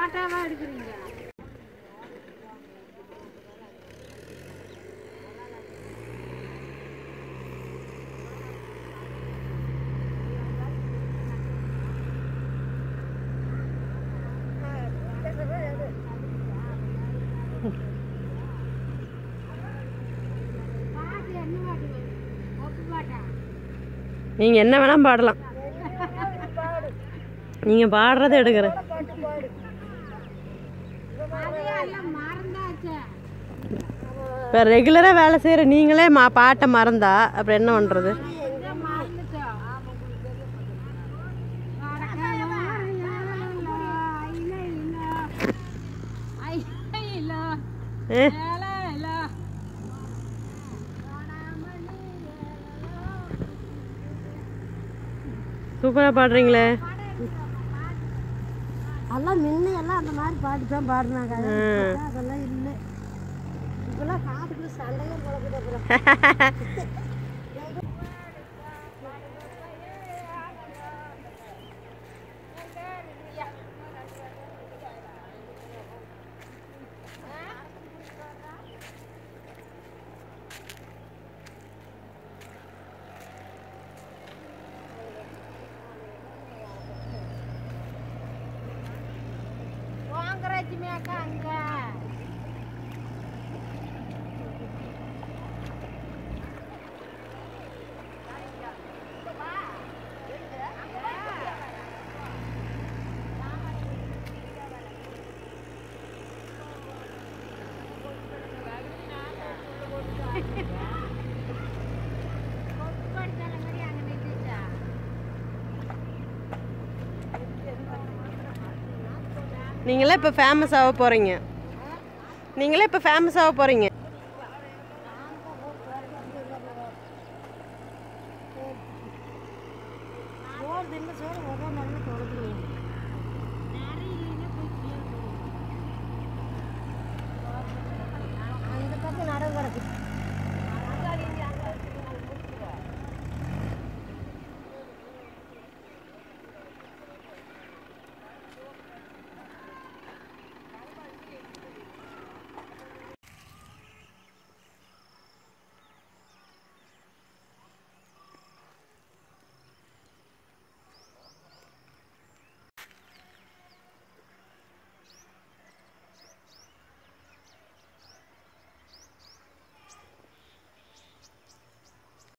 போட்டோவா எடுக்கிறீங்க பாட்டு என்ன பாட்டு ஒப்பு பாட்டா நீங்கள் என்ன வேணால் பாடலாம் நீங்கள் பாடுறத எடுக்கிறேன் அதையே எல்லாம் மறந்தாச்சே இப்போ ரெகுலராக வேலை செய்கிற நீங்களே மா பாட்டை மறந்தா அப்புறம் என்ன பண்ணுறது இதை மறந்துட்டோம் ஏ சூப்பராக பாடுறீங்களே எல்லாம் முன்ன எல்லாம் அந்த மாதிரி பாட்டு தான் பாடினாங்க ம். அதெல்லாம் இல்லை இப்பெல்லாம் காதுக்குள்ள சண்டையும் குழப்பது அப்புறம் வாங்குறாச்சுமே அக்கா அங்க நீங்களே இப்போ ஃபேமஸ் ஆக போகிறீங்க நீங்களே இப்போ ஃபேமஸ் ஆக போகிறீங்க சோறு தின்னு சோறு ஒவ்வொரு நாளும் தொடர்ந்து